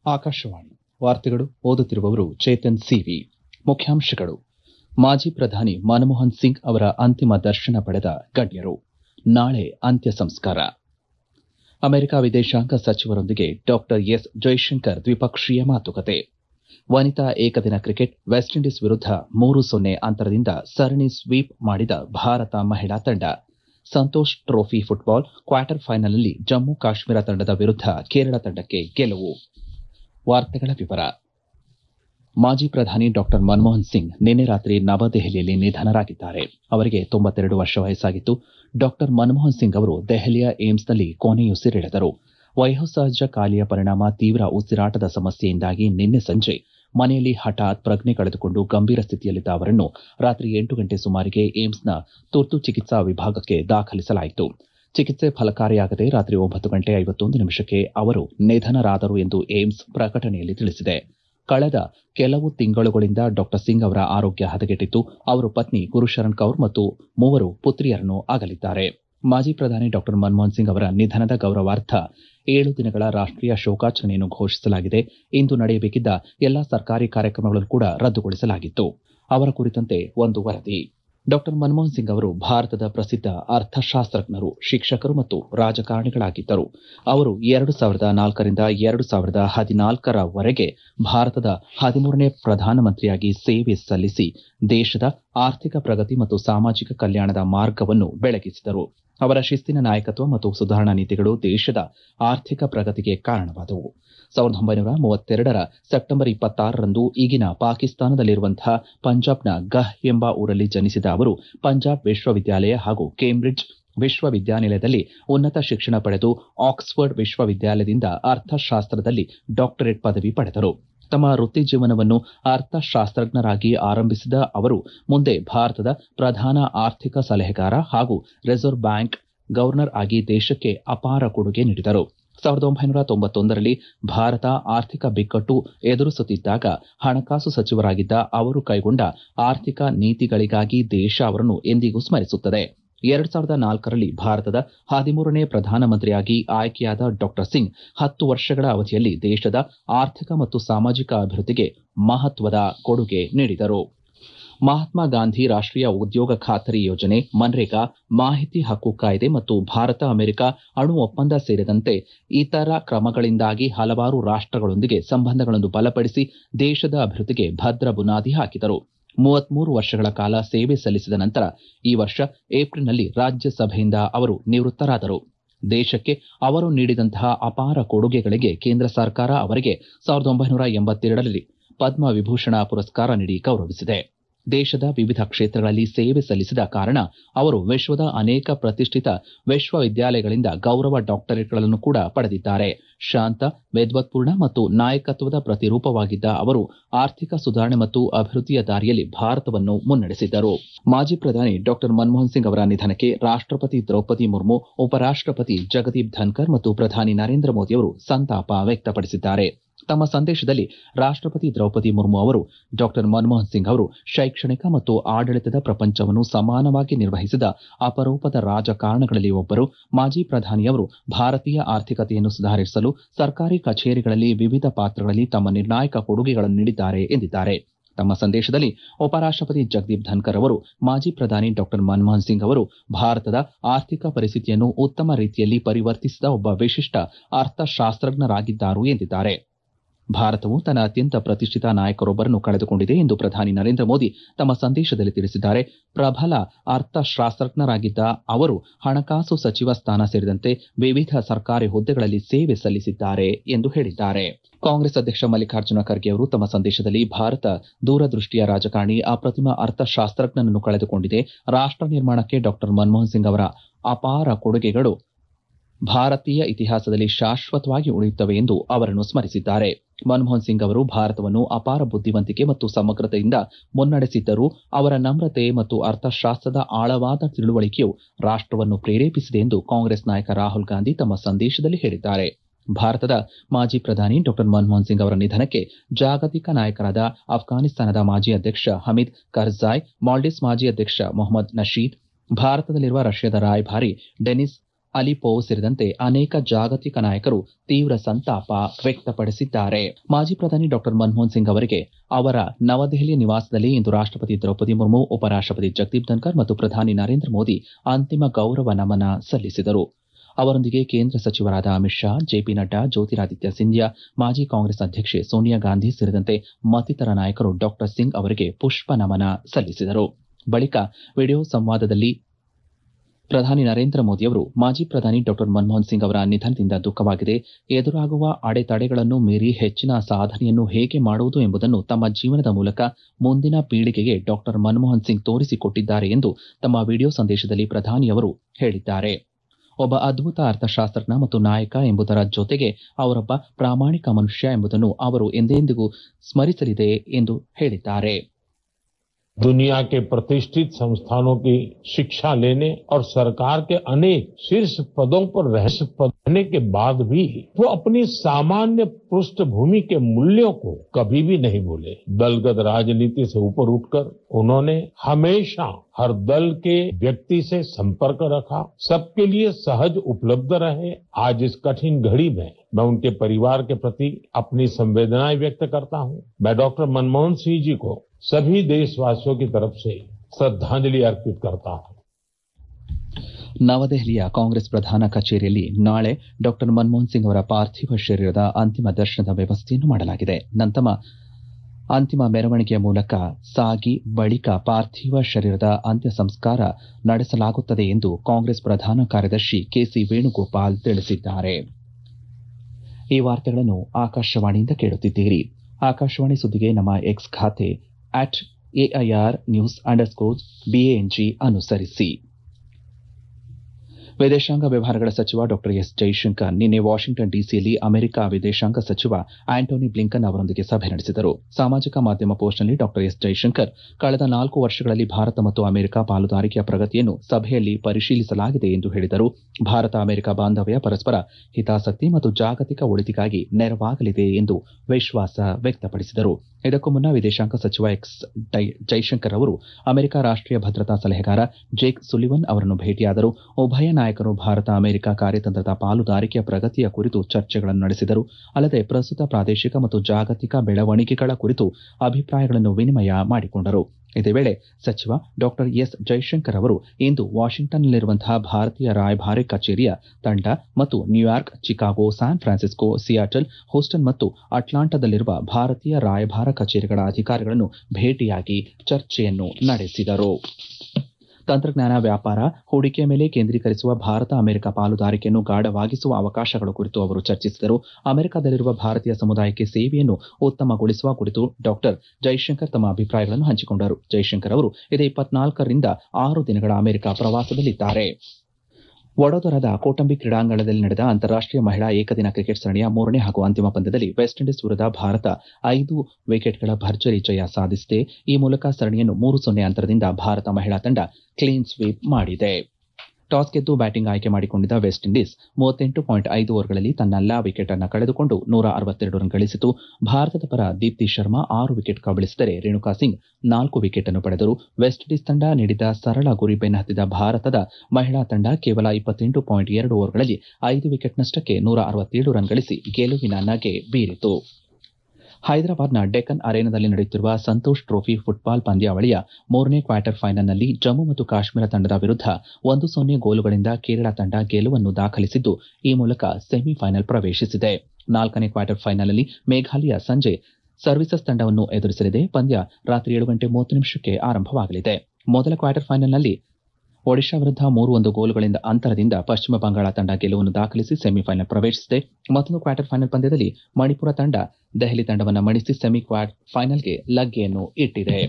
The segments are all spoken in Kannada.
ಆಕಾಶವಾಣಿ ವಾರ್ತೆಗಳು ಓದುತ್ತಿರುವವರು ಚೇತನ್ ಸಿವಿ ಮುಖ್ಯಾಂಶಗಳು ಮಾಜಿ ಪ್ರಧಾನಿ ಮನಮೋಹನ್ ಸಿಂಗ್ ಅವರ ಅಂತಿಮ ದರ್ಶನ ಪಡೆದ ಗಣ್ಯರು ನಾಳೆ ಅಂತ್ಯ ಸಂಸ್ಕಾರ ಅಮೆರಿಕ ವಿದೇಶಾಂಗ ಸಚಿವರೊಂದಿಗೆ ಡಾ ಎಸ್ ಜೈಶಂಕರ್ ದ್ವಿಪಕ್ಷೀಯ ಮಾತುಕತೆ ವನಿತಾ ಏಕದಿನ ಕ್ರಿಕೆಟ್ ವೆಸ್ಟ್ ಇಂಡೀಸ್ ವಿರುದ್ಧ ಮೂರು ಸೊನ್ನೆ ಅಂತರದಿಂದ ಸರಣಿ ಸ್ವೀಪ್ ಮಾಡಿದ ಭಾರತ ಮಹಿಳಾ ತಂಡ ಸಂತೋಷ್ ಟ್ರೋಫಿ ಫುಟ್ಬಾಲ್ ಕ್ವಾರ್ಟರ್ ಫೈನಲ್ನಲ್ಲಿ ಜಮ್ಮು ಕಾಶ್ಮೀರ ತಂಡದ ವಿರುದ್ಧ ಕೇರಳ ತಂಡಕ್ಕೆ ಗೆಲುವು ವಾರ್ತೆಗಳ ವಿವರ ಮಾಜಿ ಪ್ರಧಾನಿ ಡಾ ಮನಮೋಹನ್ ಸಿಂಗ್ ನಿನ್ನೆ ರಾತ್ರಿ ನವದೆಹಲಿಯಲ್ಲಿ ನಿಧನರಾಗಿದ್ದಾರೆ ಅವರಿಗೆ ತೊಂಬತ್ತೆರಡು ವರ್ಷ ವಯಸ್ಸಾಗಿತ್ತು ಡಾ ಮನಮೋಹನ್ ಸಿಂಗ್ ಅವರು ದೆಹಲಿಯ ಏಮ್ಸ್ನಲ್ಲಿ ಕೊನೆಯುಸಿರೆಳೆದರು ವಯೋಸಹಜ ಕಾಯಿಲೆಯ ಪರಿಣಾಮ ತೀವ್ರ ಉಸಿರಾಟದ ಸಮಸ್ಯೆಯಿಂದಾಗಿ ನಿನ್ನೆ ಸಂಜೆ ಮನೆಯಲ್ಲಿ ಹಠಾತ್ ಪ್ರಜ್ಞೆ ಕಳೆದುಕೊಂಡು ಗಂಭೀರ ಸ್ಥಿತಿಯಲ್ಲಿದ್ದ ಅವರನ್ನು ರಾತ್ರಿ ಎಂಟು ಗಂಟೆ ಸುಮಾರಿಗೆ ಏಮ್ಸ್ನ ತುರ್ತು ಚಿಕಿತ್ಸಾ ವಿಭಾಗಕ್ಕೆ ದಾಖಲಿಸಲಾಯಿತು ಚಿಕಿತ್ಸೆ ಫಲಕಾರಿಯಾಗದೆ ರಾತ್ರಿ ಒಂಬತ್ತು ಗಂಟೆ ಐವತ್ತೊಂದು ನಿಮಿಷಕ್ಕೆ ಅವರು ನಿಧನರಾದರು ಎಂದು ಏಮ್ಸ್ ಪ್ರಕಟಣೆಯಲ್ಲಿ ತಿಳಿಸಿದೆ ಕಳೆದ ಕೆಲವು ತಿಂಗಳುಗಳಿಂದ ಡಾ ಸಿಂಗ್ ಅವರ ಆರೋಗ್ಯ ಹದಗೆಟ್ಟಿತ್ತು ಅವರು ಪತ್ನಿ ಗುರುಶರಣ್ ಕೌರ್ ಮತ್ತು ಮೂವರು ಪುತ್ರಿಯರನ್ನು ಅಗಲಿದ್ದಾರೆ ಮಾಜಿ ಪ್ರಧಾನಿ ಡಾ ಮನಮೋಹನ್ ಸಿಂಗ್ ಅವರ ನಿಧನದ ಗೌರವಾರ್ಥ ಏಳು ದಿನಗಳ ರಾಷ್ಟೀಯ ಶೋಕಾಚರಣೆಯನ್ನು ಘೋಷಿಸಲಾಗಿದೆ ಇಂದು ನಡೆಯಬೇಕಿದ್ದ ಎಲ್ಲಾ ಸರ್ಕಾರಿ ಕಾರ್ಯಕ್ರಮಗಳನ್ನು ಕೂಡ ರದ್ದುಗೊಳಿಸಲಾಗಿತ್ತು ಅವರ ಕುರಿತಂತೆ ಒಂದು ವರದಿ ಡಾ ಮನಮೋಹನ್ ಸಿಂಗ್ ಅವರು ಭಾರತದ ಪ್ರಸಿದ್ಧ ಅರ್ಥಶಾಸ್ತ್ರಜ್ಞರು ಶಿಕ್ಷಕರು ಮತ್ತು ರಾಜಕಾರಣಿಗಳಾಗಿದ್ದರು ಅವರು ಎರಡು ಸಾವಿರದ ನಾಲ್ಕರಿಂದ ಎರಡು ಸಾವಿರದ ಹದಿನಾಲ್ಕರವರೆಗೆ ಭಾರತದ ಹದಿಮೂರನೇ ಪ್ರಧಾನಮಂತ್ರಿಯಾಗಿ ಸೇವೆ ಸಲ್ಲಿಸಿ ದೇಶದ ಆರ್ಥಿಕ ಪ್ರಗತಿ ಮತ್ತು ಸಾಮಾಜಿಕ ಕಲ್ಯಾಣದ ಮಾರ್ಗವನ್ನು ಬೆಳಗಿಸಿದರು ಅವರ ಶಿಸ್ತಿನ ನಾಯಕತ್ವ ಮತ್ತು ಸುಧಾರಣಾ ನೀತಿಗಳು ದೇಶದ ಆರ್ಥಿಕ ಪ್ರಗತಿಗೆ ಕಾರಣವಾದವು ಸಾವಿರದ ಒಂಬೈನೂರ ಮೂವತ್ತೆರಡರ ಸೆಪ್ಟೆಂಬರ್ ಇಪ್ಪತ್ತಾರರಂದು ಈಗಿನ ಪಾಕಿಸ್ತಾನದಲ್ಲಿರುವಂತಹ ಪಂಜಾಬ್ನ ಗಹ್ ಎಂಬ ಊರಲ್ಲಿ ಜನಿಸಿದ ಅವರು ಪಂಜಾಬ್ ವಿಶ್ವವಿದ್ಯಾಲಯ ಹಾಗೂ ಕೇಂಬ್ರಿಡ್ಜ್ ವಿಶ್ವವಿದ್ಯಾನಿಲಯದಲ್ಲಿ ಉನ್ನತ ಶಿಕ್ಷಣ ಪಡೆದು ಆಕ್ಸ್ಫರ್ಡ್ ವಿಶ್ವವಿದ್ಯಾಲಯದಿಂದ ಅರ್ಥಶಾಸ್ತ್ರದಲ್ಲಿ ಡಾಕ್ಟರೇಟ್ ಪದವಿ ಪಡೆದರು ತಮ್ಮ ವೃತ್ತಿ ಜೀವನವನ್ನು ಅರ್ಥಶಾಸ್ತ್ರಜ್ಞರಾಗಿ ಆರಂಭಿಸಿದ ಅವರು ಮುಂದೆ ಭಾರತದ ಪ್ರಧಾನ ಆರ್ಥಿಕ ಸಲಹೆಗಾರ ಹಾಗೂ ರಿಸರ್ವ್ ಬ್ಯಾಂಕ್ ಗವರ್ನರ್ ಆಗಿ ದೇಶಕ್ಕೆ ಅಪಾರ ಕೊಡುಗೆ ನೀಡಿದರು ಸಾವಿರದ ಒಂಬೈನೂರ ತೊಂಬತ್ತೊಂದರಲ್ಲಿ ಭಾರತ ಆರ್ಥಿಕ ಬಿಕ್ಕಟ್ಟು ಎದುರಿಸುತ್ತಿದ್ದಾಗ ಹಣಕಾಸು ಸಚಿವರಾಗಿದ್ದ ಅವರು ಕೈಗೊಂಡ ಆರ್ಥಿಕ ನೀತಿಗಳಿಗಾಗಿ ದೇಶ ಅವರನ್ನು ಎಂದಿಗೂ ಸ್ಮರಿಸುತ್ತದೆ ಎರಡ್ ಸಾವಿರದ ನಾಲ್ಕರಲ್ಲಿ ಭಾರತದ ಹದಿಮೂರನೇ ಪ್ರಧಾನಮಂತ್ರಿಯಾಗಿ ಆಯ್ಕೆಯಾದ ಡಾ ಸಿಂಗ್ ಹತ್ತು ವರ್ಷಗಳ ಅವಧಿಯಲ್ಲಿ ದೇಶದ ಆರ್ಥಿಕ ಮತ್ತು ಸಾಮಾಜಿಕ ಅಭಿವೃದ್ಧಿಗೆ ಮಹತ್ವದ ಕೊಡುಗೆ ನೀಡಿದರು ಮಹಾತ್ಮ ಗಾಂಧಿ ರಾಷ್ಟೀಯ ಉದ್ಯೋಗ ಖಾತರಿ ಯೋಜನೆ ಮನ್ರೇಗಾ ಮಾಹಿತಿ ಹಕ್ಕು ಕಾಯ್ದೆ ಮತ್ತು ಭಾರತ ಅಮೆರಿಕ ಅಣು ಒಪ್ಪಂದ ಸೇರಿದಂತೆ ಇತರ ಕ್ರಮಗಳಿಂದಾಗಿ ಹಲವಾರು ರಾಷ್ಟಗಳೊಂದಿಗೆ ಸಂಬಂಧಗಳನ್ನು ಬಲಪಡಿಸಿ ದೇಶದ ಅಭಿವೃದ್ಧಿಗೆ ಭದ್ರ ಬುನಾದಿ ಹಾಕಿದರು ಮೂವತ್ಮೂರು ವರ್ಷಗಳ ಕಾಲ ಸೇವೆ ಸಲ್ಲಿಸಿದ ನಂತರ ಈ ವರ್ಷ ಏಪ್ರಿಲ್ನಲ್ಲಿ ರಾಜ್ಯಸಭೆಯಿಂದ ಅವರು ನಿವೃತ್ತರಾದರು ದೇಶಕ್ಕೆ ಅವರು ನೀಡಿದಂತಹ ಅಪಾರ ಕೊಡುಗೆಗಳಿಗೆ ಕೇಂದ್ರ ಸರ್ಕಾರ ಅವರಿಗೆ ಸಾವಿರದ ಒಂಬೈನೂರ ಎಂಬತ್ತೆರಡರಲ್ಲಿ ಪದ್ಮ ವಿಭೂಷಣ ಪುರಸ್ಕಾರ ನೀಡಿ ಗೌರವಿಸಿದೆ ದೇಶದ ವಿವಿಧ ಕ್ಷೇತ್ರಗಳಲ್ಲಿ ಸೇವೆ ಸಲ್ಲಿಸಿದ ಕಾರಣ ಅವರು ವಿಶ್ವದ ಅನೇಕ ಪ್ರತಿಷ್ಠಿತ ವಿಶ್ವವಿದ್ಯಾಲಯಗಳಿಂದ ಗೌರವ ಡಾಕ್ಟರೇಟ್ಗಳನ್ನು ಕೂಡ ಪಡೆದಿದ್ದಾರೆ ಶಾಂತ ವಿದ್ವತ್ಪೂರ್ಣ ಮತ್ತು ನಾಯಕತ್ವದ ಪ್ರತಿರೂಪವಾಗಿದ್ದ ಅವರು ಆರ್ಥಿಕ ಸುಧಾರಣೆ ಮತ್ತು ಅಭಿವೃದ್ಧಿಯ ದಾರಿಯಲ್ಲಿ ಭಾರತವನ್ನು ಮುನ್ನಡೆಸಿದ್ದರು ಮಾಜಿ ಪ್ರಧಾನಿ ಡಾ ಮನಮೋಹನ್ ಸಿಂಗ್ ಅವರ ನಿಧನಕ್ಕೆ ರಾಷ್ಟಪತಿ ದ್ರೌಪದಿ ಮುರ್ಮು ಉಪರಾಷ್ಟಪತಿ ಜಗದೀಪ್ ಧನ್ಕರ್ ಮತ್ತು ಪ್ರಧಾನಿ ನರೇಂದ್ರ ಮೋದಿ ಅವರು ಸಂತಾಪ ವ್ಯಕ್ತಪಡಿಸಿದ್ದಾರೆ ತಮ್ಮ ಸಂದೇಶದಲ್ಲಿ ರಾಷ್ಟಪತಿ ದ್ರೌಪದಿ ಮುರ್ಮು ಅವರು ಡಾ ಮನಮೋಹನ್ ಸಿಂಗ್ ಅವರು ಶೈಕ್ಷಣಿಕ ಮತ್ತು ಆಡಳಿತದ ಪ್ರಪಂಚವನ್ನು ಸಮಾನವಾಗಿ ನಿರ್ವಹಿಸಿದ ಅಪರೂಪದ ರಾಜಕಾರಣಗಳಲ್ಲಿ ಒಬ್ಬರು ಮಾಜಿ ಪ್ರಧಾನಿಯವರು ಭಾರತೀಯ ಆರ್ಥಿಕತೆಯನ್ನು ಸುಧಾರಿಸಲು ಸರ್ಕಾರಿ ಕಚೇರಿಗಳಲ್ಲಿ ವಿವಿಧ ಪಾತ್ರಗಳಲ್ಲಿ ತಮ್ಮ ನಿರ್ಣಾಯಕ ಕೊಡುಗೆಗಳನ್ನು ನೀಡಿದ್ದಾರೆ ಎಂದಿದ್ದಾರೆ ತಮ್ಮ ಸಂದೇಶದಲ್ಲಿ ಉಪರಾಷ್ಟಪತಿ ಜಗದೀಪ್ ಧನ್ಕರ್ ಅವರು ಮಾಜಿ ಪ್ರಧಾನಿ ಡಾ ಮನಮೋಹನ್ ಸಿಂಗ್ ಅವರು ಭಾರತದ ಆರ್ಥಿಕ ಪರಿಸ್ಥಿತಿಯನ್ನು ಉತ್ತಮ ರೀತಿಯಲ್ಲಿ ಪರಿವರ್ತಿಸಿದ ಒಬ್ಬ ವಿಶಿಷ್ಟ ಅರ್ಥಶಾಸ್ತ್ರಜ್ಞರಾಗಿದ್ದರು ಎಂದಿದ್ದಾರೆ ಭಾರತವು ತನ್ನ ಅತ್ಯಂತ ಪ್ರತಿಷ್ಠಿತ ನಾಯಕರೊಬ್ಬರನ್ನು ಕಳೆದುಕೊಂಡಿದೆ ಎಂದು ಪ್ರಧಾನಿ ನರೇಂದ್ರ ಮೋದಿ ತಮ್ಮ ಸಂದೇಶದಲ್ಲಿ ತಿಳಿಸಿದ್ದಾರೆ ಪ್ರಬಲ ಅರ್ಥಶಾಸ್ತ್ರಜ್ಞರಾಗಿದ್ದ ಅವರು ಹಣಕಾಸು ಸಚಿವ ಸ್ಥಾನ ಸೇರಿದಂತೆ ವಿವಿಧ ಸರ್ಕಾರಿ ಹುದ್ದೆಗಳಲ್ಲಿ ಸೇವೆ ಸಲ್ಲಿಸಿದ್ದಾರೆ ಎಂದು ಹೇಳಿದ್ದಾರೆ ಕಾಂಗ್ರೆಸ್ ಅಧ್ಯಕ್ಷ ಮಲ್ಲಿಕಾರ್ಜುನ ಖರ್ಗೆ ಅವರು ತಮ್ಮ ಸಂದೇಶದಲ್ಲಿ ಭಾರತ ದೂರದೃಷ್ಟಿಯ ರಾಜಕಾರಣಿ ಅಪ್ರತಿಮ ಅರ್ಥಶಾಸ್ತ್ರಜ್ಞನನ್ನು ಕಳೆದುಕೊಂಡಿದೆ ರಾಷ್ಟ ನಿರ್ಮಾಣಕ್ಕೆ ಡಾ ಮನಮೋಹನ್ ಸಿಂಗ್ ಅವರ ಅಪಾರ ಕೊಡುಗೆಗಳು ಭಾರತೀಯ ಇತಿಹಾಸದಲ್ಲಿ ಶಾಶ್ವತವಾಗಿ ಉಳಿಯುತ್ತವೆ ಎಂದು ಅವರನ್ನು ಸ್ಮರಿಸಿದ್ದಾರೆ ಮನಮೋಹನ್ ಸಿಂಗ್ ಅವರು ಭಾರತವನ್ನು ಅಪಾರ ಬುದ್ಧಿವಂತಿಕೆ ಮತ್ತು ಸಮಗ್ರತೆಯಿಂದ ಮುನ್ನಡೆಸಿದ್ದರೂ ಅವರ ನಮ್ರತೆ ಮತ್ತು ಅರ್ಥಶಾಸ್ತ್ರದ ಆಳವಾದ ತಿಳುವಳಿಕೆಯು ರಾಷ್ಟವನ್ನು ಪ್ರೇರೇಪಿಸಿದೆ ಎಂದು ಕಾಂಗ್ರೆಸ್ ನಾಯಕ ರಾಹುಲ್ ಗಾಂಧಿ ತಮ್ಮ ಸಂದೇಶದಲ್ಲಿ ಹೇಳಿದ್ದಾರೆ ಭಾರತದ ಮಾಜಿ ಪ್ರಧಾನಿ ಡಾ ಮನಮೋಹನ್ ಸಿಂಗ್ ಅವರ ನಿಧನಕ್ಕೆ ಜಾಗತಿಕ ನಾಯಕರಾದ ಅಫ್ಘಾನಿಸ್ತಾನದ ಮಾಜಿ ಅಧ್ಯಕ್ಷ ಹಮೀದ್ ಕರ್ಜಾಯ್ ಮಾಲ್ಡೀವ್ಸ್ ಮಾಜಿ ಅಧ್ಯಕ್ಷ ಮೊಹಮ್ಮದ್ ನಶೀದ್ ಭಾರತದಲ್ಲಿರುವ ರಷ್ಯಾದ ರಾಯಭಾರಿ ಡೆನಿಸ್ ಅಲಿಪೋವ್ ಸೇರಿದಂತೆ ಅನೇಕ ಜಾಗತಿಕ ನಾಯಕರು ತೀವ್ರ ಸಂತಾಪ ವ್ಯಕ್ತಪಡಿಸಿದ್ದಾರೆ ಮಾಜಿ ಪ್ರಧಾನಿ ಡಾ ಮನಮೋಹನ್ ಸಿಂಗ್ ಅವರಿಗೆ ಅವರ ನವದೆಹಲಿ ನಿವಾಸದಲ್ಲಿ ಇಂದು ರಾಷ್ಟಪತಿ ದ್ರೌಪದಿ ಮುರ್ಮು ಉಪರಾಷ್ಟಪತಿ ಜಗದೀಪ್ ಧನ್ಕರ್ ಮತ್ತು ಪ್ರಧಾನಿ ನರೇಂದ್ರ ಮೋದಿ ಅಂತಿಮ ಗೌರವ ನಮನ ಸಲ್ಲಿಸಿದರು ಅವರೊಂದಿಗೆ ಕೇಂದ್ರ ಸಚಿವರಾದ ಅಮಿತ್ ಶಾ ಜೆಪಿ ನಡ್ಡಾ ಜ್ಯೋತಿರಾದಿತ್ಯ ಸಿಂಧ್ಯಾ ಮಾಜಿ ಕಾಂಗ್ರೆಸ್ ಅಧ್ಯಕ್ಷೆ ಸೋನಿಯಾ ಗಾಂಧಿ ಸೇರಿದಂತೆ ಮತ್ತಿತರ ನಾಯಕರು ಡಾ ಸಿಂಗ್ ಅವರಿಗೆ ಪುಷ್ಪ ನಮನ ಸಲ್ಲಿಸಿದರು ಬಳಿಕ ವಿಡಿಯೋ ಸಂವಾದದಲ್ಲಿ ಪ್ರಧಾನಿ ನರೇಂದ್ರ ಮೋದಿಯವರು ಮಾಜಿ ಪ್ರಧಾನಿ ಡಾ ಮನಮೋಹನ್ ಸಿಂಗ್ ಅವರ ನಿಧನದಿಂದ ದುಃಖವಾಗಿದೆ ಎದುರಾಗುವ ಅಡೆತಡೆಗಳನ್ನು ಮೀರಿ ಹೆಚ್ಚಿನ ಸಾಧನೆಯನ್ನು ಹೇಗೆ ಮಾಡುವುದು ಎಂಬುದನ್ನು ತಮ್ಮ ಜೀವನದ ಮೂಲಕ ಮುಂದಿನ ಪೀಳಿಗೆಗೆ ಡಾ ಮನಮೋಹನ್ ಸಿಂಗ್ ತೋರಿಸಿಕೊಟ್ಟಿದ್ದಾರೆ ಎಂದು ತಮ್ಮ ವಿಡಿಯೋ ಸಂದೇಶದಲ್ಲಿ ಪ್ರಧಾನಿಯವರು ಹೇಳಿದ್ದಾರೆ ಒಬ್ಬ ಅದ್ಭುತ ಅರ್ಥಶಾಸ್ತ್ರಜ್ಞ ಮತ್ತು ನಾಯಕ ಎಂಬುದರ ಜೊತೆಗೆ ಅವರೊಬ್ಬ ಪ್ರಾಮಾಣಿಕ ಮನುಷ್ಯ ಎಂಬುದನ್ನು ಅವರು ಎಂದೆಂದಿಗೂ ಸ್ಮರಿಸಲಿದೆ ಎಂದು ಹೇಳಿದ್ದಾರೆ दुनिया के प्रतिष्ठित संस्थानों की शिक्षा लेने और सरकार के अनेक शीर्ष पदों पर रहने के बाद भी वो अपनी सामान्य पृष्ठभूमि के मूल्यों को कभी भी नहीं भूले दलगत राजनीति से ऊपर उठकर उन्होंने हमेशा हर दल के व्यक्ति से संपर्क रखा सबके लिए सहज उपलब्ध रहे आज इस कठिन घड़ी में मैं उनके परिवार के प्रति अपनी संवेदनाएं व्यक्त करता हूं मैं डॉक्टर मनमोहन सिंह जी को सभी देशवासियों की तरफ से श्रद्धांजलि अर्पित करता हूं ನವದೆಹಲಿಯ ಕಾಂಗ್ರೆಸ್ ಪ್ರಧಾನ ಕಚೇರಿಯಲ್ಲಿ ನಾಳೆ ಡಾ ಮನಮೋಹನ್ ಸಿಂಗ್ ಅವರ ಪಾರ್ಥಿವ ಶರೀರದ ಅಂತಿಮ ದರ್ಶನದ ವ್ಯವಸ್ಥೆಯನ್ನು ಮಾಡಲಾಗಿದೆ ನಂತರ ಅಂತಿಮ ಮೆರವಣಿಗೆಯ ಮೂಲಕ ಸಾಗಿ ಬಳಿಕ ಪಾರ್ಥಿವ ಶರೀರದ ಅಂತ್ಯ ಸಂಸ್ಕಾರ ನಡೆಸಲಾಗುತ್ತದೆ ಎಂದು ಕಾಂಗ್ರೆಸ್ ಪ್ರಧಾನ ಕಾರ್ಯದರ್ಶಿ ಕೆಸಿ ವೇಣುಗೋಪಾಲ್ ತಿಳಿಸಿದ್ದಾರೆ ಈ ವಾರ್ತೆಗಳನ್ನು ಆಕಾಶವಾಣಿಯಿಂದ ಕೇಳುತ್ತಿದ್ದೀರಿ ಆಕಾಶವಾಣಿ ಸುದ್ದಿಗೆ ನಮ್ಮ ಎಕ್ಸ್ ಖಾತೆ at AIR news underscore BANG ಅನುಸರಿಸಿ ವಿದೇಶಾಂಗ ವ್ಯವಹಾರಗಳ ಸಚಿವ ಡಾ ಎಸ್ ಜೈಶಂಕರ್ ನಿನ್ನೆ ವಾಷಿಂಗ್ಟನ್ ಡಿಸಿಯಲ್ಲಿ ಅಮೆರಿಕ ವಿದೇಶಾಂಗ ಸಚಿವ ಆಂಟೋನಿ ಬ್ಲಿಂಕನ್ ಅವರೊಂದಿಗೆ ಸಭೆ ನಡೆಸಿದರು ಸಾಮಾಜಿಕ ಮಾಧ್ಯಮ ಪೋಸ್ಟ್ನಲ್ಲಿ ಡಾ ಎಸ್ ಜೈಶಂಕರ್ ಕಳೆದ ನಾಲ್ಕು ವರ್ಷಗಳಲ್ಲಿ ಭಾರತ ಮತ್ತು ಅಮೆರಿಕ ಪಾಲುದಾರಿಕೆಯ ಪ್ರಗತಿಯನ್ನು ಸಭೆಯಲ್ಲಿ ಪರಿಶೀಲಿಸಲಾಗಿದೆ ಎಂದು ಹೇಳಿದರು ಭಾರತ ಅಮೆರಿಕ ಬಾಂಧವ್ಯ ಪರಸ್ಪರ ಹಿತಾಸಕ್ತಿ ಮತ್ತು ಜಾಗತಿಕ ಒಳಿತಿಗಾಗಿ ನೆರವಾಗಲಿದೆ ಎಂದು ವಿಶ್ವಾಸ ವ್ಯಕ್ತಪಡಿಸಿದರು ಇದಕ್ಕೂ ಮುನ್ನ ವಿದೇಶಾಂಗ ಸಚಿವ ಎಕ್ಸ್ ಜೈಶಂಕರ್ ಅವರು ಅಮೆರಿಕ ರಾಷ್ಟೀಯ ಭದ್ರತಾ ಸಲಹೆಗಾರ ಜೇಕ್ ಸುಲಿವನ್ ಅವರನ್ನು ಭೇಟಿಯಾದರು ಉಭಯ ನಾಯಕರು ಭಾರತ ಅಮೆರಿಕ ಕಾರ್ಯತಂತ್ರದ ಪಾಲುದಾರಿಕೆಯ ಪ್ರಗತಿಯ ಕುರಿತು ಚರ್ಚೆಗಳನ್ನು ನಡೆಸಿದರು ಅಲ್ಲದೆ ಪ್ರಸ್ತುತ ಪ್ರಾದೇಶಿಕ ಮತ್ತು ಜಾಗತಿಕ ಬೆಳವಣಿಗೆಗಳ ಕುರಿತು ಅಭಿಪ್ರಾಯಗಳನ್ನು ವಿನಿಮಯ ಮಾಡಿಕೊಂಡರು ಇದೇ ವೇಳೆ ಸಚಿವ ಡಾ ಎಸ್ ಜೈಶಂಕರ್ ಅವರು ಇಂದು ವಾಷಿಂಗ್ಟನ್ನಲ್ಲಿರುವಂತಹ ಭಾರತೀಯ ರಾಯಭಾರಿ ಕಚೇರಿಯ ತಂಡ ಮತ್ತು New York Chicago San Francisco Seattle Houston ಮತ್ತು ಅಟ್ಲಾಂಟಾದಲ್ಲಿರುವ ಭಾರತೀಯ ರಾಯಭಾರ ಕಚೇರಿಗಳ ಅಧಿಕಾರಿಗಳನ್ನು ಭೇಟಿಯಾಗಿ ಚರ್ಚೆಯನ್ನು ನಡೆಸಿದರು ತಂತ್ರಜ್ಞಾನ ವ್ಯಾಪಾರ ಹೂಡಿಕೆಯ ಮೇಲೆ ಕೇಂದ್ರೀಕರಿಸುವ ಭಾರತ ಅಮೆರಿಕ ಪಾಲುದಾರಿಕೆಯನ್ನು ಗಾಢವಾಗಿಸುವ ಅವಕಾಶಗಳ ಕುರಿತು ಅವರು ಚರ್ಚಿಸಿದರು ಅಮೆರಿಕದಲ್ಲಿರುವ ಭಾರತೀಯ ಸಮುದಾಯಕ್ಕೆ ಸೇವೆಯನ್ನು ಉತ್ತಮಗೊಳಿಸುವ ಕುರಿತು ಡಾಕ್ಟರ್ ಜೈಶಂಕರ್ ತಮ್ಮ ಅಭಿಪ್ರಾಯಗಳನ್ನು ಹಂಚಿಕೊಂಡರು ಜೈಶಂಕರ್ ಅವರು ಇದೇ ಇಪ್ಪತ್ನಾಲ್ಕರಿಂದ ಆರು ದಿನಗಳ ಅಮೆರಿಕ ಪ್ರವಾಸದಲ್ಲಿದ್ದಾರೆ ವಡೋದರಾದ ಕೋಟಂಬಿ ಕ್ರೀಡಾಂಗಣದಲ್ಲಿ ನಡೆದ ಅಂತಾರಾಷ್ಟೀಯ ಮಹಿಳಾ ಏಕದಿನ ಕ್ರಿಕೆಟ್ ಸರಣಿಯ ಮೂರನೇ ಹಾಗೂ ಅಂತಿಮ ಪಂದ್ಯದಲ್ಲಿ ವೆಸ್ಟ್ ಇಂಡೀಸ್ ವಿರುದ್ಧ ಭಾರತ ಐದು ವಿಕೆಟ್ಗಳ ಭರ್ಜರಿ ಜಯ ಸಾಧಿಸಿದೆ ಈ ಮೂಲಕ ಸರಣಿಯನ್ನು ಮೂರು ಸೊನ್ನೆ ಅಂತರದಿಂದ ಭಾರತ ಮಹಿಳಾ ತಂಡ ಕ್ಲೀನ್ ಸ್ವೀಪ್ ಮಾಡಿದೆ ಟಾಸ್ ಗೆದ್ದು ಬ್ಯಾಟಿಂಗ್ ಆಯ್ಕೆ ಮಾಡಿಕೊಂಡಿದ್ದ ವೆಸ್ಟ್ ಇಂಡೀಸ್ ಮೂವತ್ತೆಂಟು ಪಾಯಿಂಟ್ ಐದು ಓವರ್ಗಳಲ್ಲಿ ತನ್ನೆಲ್ಲಾ ವಿಕೆಟ್ ಅನ್ನು ಕಳೆದುಕೊಂಡು ನೂರ ಅರವತ್ತೆರಡು ರನ್ ಗಳಿಸಿತು ಭಾರತದ ಪರ ದೀಪ್ತಿ ಶರ್ಮಾ ಆರು ವಿಕೆಟ್ ಕಬಳಿಸಿದರೆ ರೇಣುಕಾ ಸಿಂಗ್ ನಾಲ್ಕು ವಿಕೆಟ್ ಅನ್ನು ಪಡೆದರು ವೆಸ್ಟ್ ಇಂಡೀಸ್ ತಂಡ ನೀಡಿದ ಸರಳ ಗುರಿ ಬೆನ್ನಹತ್ತಿದ ಭಾರತದ ಮಹಿಳಾ ತಂಡ ಕೇವಲ ಇಪ್ಪತ್ತೆಂಟು ಪಾಯಿಂಟ್ ಎರಡು ಓವರ್ಗಳಲ್ಲಿ ಐದು ವಿಕೆಟ್ ನಷ್ಟಕ್ಕೆ ನೂರ ಅರವತ್ತೇಳು ರನ್ ಗಳಿಸಿ ಗೆಲುವಿನ ನಗೆ ಬೀರಿತು ಹೈದರಾಬಾದ್ನ ಡೆಕ್ಕನ್ ಅರೇನಾದಲ್ಲಿ ನಡೆಯುತ್ತಿರುವ ಸಂತೋಷ್ ಟ್ರೋಫಿ ಫುಟ್ಬಾಲ್ ಪಂದ್ಯಾವಳಿಯ ಮೂರನೇ ಕ್ವಾರ್ಟರ್ ಫೈನಲ್ನಲ್ಲಿ ಜಮ್ಮು ಮತ್ತು ಕಾಶ್ಮೀರ ತಂಡದ ವಿರುದ್ಧ ಒಂದು ಸೊನ್ನೆ ಗೋಲುಗಳಿಂದ ಕೇರಳ ತಂಡ ಗೆಲುವನ್ನು ದಾಖಲಿಸಿದ್ದು ಈ ಮೂಲಕ ಸೆಮಿಫೈನಲ್ ಪ್ರವೇಶಿಸಿದೆ ನಾಲ್ಕನೇ ಕ್ವಾರ್ಟರ್ ಫೈನಲ್ನಲ್ಲಿ ಮೇಘಾಲಯ ಸಂಜೆ ಸರ್ವೀಸಸ್ ತಂಡವನ್ನು ಎದುರಿಸಲಿದೆ ಪಂದ್ಯ ರಾತ್ರಿ ಏಳು ಗಂಟೆ ಮೂವತ್ತು ನಿಮಿಷಕ್ಕೆ ಆರಂಭವಾಗಲಿದೆ ಮೊದಲ ಕ್ವಾರ್ಟರ್ ಫೈನಲ್ನಲ್ಲಿ ಒಡಿಶಾ ವಿರುದ್ಧ ಮೂರು ಒಂದು ಗೋಲುಗಳಿಂದ ಅಂತರದಿಂದ ಪಶ್ಚಿಮ ಬಂಗಾಳ ತಂಡ ಗೆಲುವನ್ನು ದಾಖಲಿಸಿ ಸೆಮಿಫೈನಲ್ ಪ್ರವೇಶಿಸಿದೆ ಮತ್ತೊಂದು ಕ್ವಾರ್ಟರ್ ಫೈನಲ್ ಪಂದ್ಯದಲ್ಲಿ ಮಣಿಪುರ ತಂಡ ದೆಹಲಿ ತಂಡವನ್ನು ಮಣಿಸಿ ಸೆಮಿ ಫೈನಲ್ಗೆ ಲಗ್ಗೆಯನ್ನು ಇಟ್ಟಿದೆ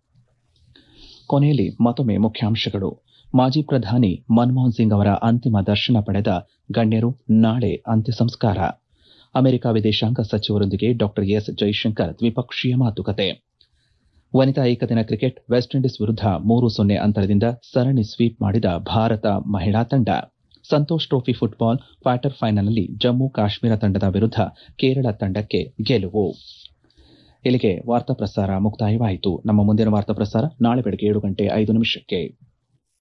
ಕೊನೆಯಲ್ಲಿ ಮತ್ತೊಮ್ಮೆ ಮುಖ್ಯಾಂಶಗಳು ಮಾಜಿ ಪ್ರಧಾನಿ ಮನಮೋಹನ್ ಸಿಂಗ್ ಅವರ ಅಂತಿಮ ದರ್ಶನ ಪಡೆದ ಗಣ್ಯರು ನಾಳೆ ಅಂತ್ಯ ಸಂಸ್ಕಾರ ಅಮೆರಿಕ ವಿದೇಶಾಂಗ ಸಚಿವರೊಂದಿಗೆ ಡಾ ಎಸ್ ಜೈಶಂಕರ್ ದ್ವಿಪಕ್ಷೀಯ ಮಾತುಕತೆ ವನಿತಾ ಏಕದಿನ ಕ್ರಿಕೆಟ್ ವೆಸ್ಟ್ ಇಂಡೀಸ್ ವಿರುದ್ಧ ಮೂರು ಸೊನ್ನೆ ಅಂತರದಿಂದ ಸರಣಿ ಸ್ವೀಪ್ ಮಾಡಿದ ಭಾರತ ಮಹಿಳಾ ತಂಡ ಸಂತೋಷ್ ಟ್ರೋಫಿ ಫುಟ್ಬಾಲ್ ಕ್ವಾರ್ಟರ್ ಫೈನಲ್ನಲ್ಲಿ ಜಮ್ಮು ಕಾಶ್ಮೀರ ತಂಡದ ವಿರುದ್ಧ ಕೇರಳ ತಂಡಕ್ಕೆ ಗೆಲುವು ಇಲ್ಲಿಗೆ ವಾರ್ತಾ ಪ್ರಸಾರ ಮುಕ್ತಾಯವಾಯಿತು ನಮ್ಮ ಮುಂದಿನ ವಾರ್ತಾ ಪ್ರಸಾರ ನಾಳೆ ಬೆಳಗ್ಗೆ ಏಳು ಗಂಟೆ ಐದು ನಿಮಿಷಕ್ಕೆ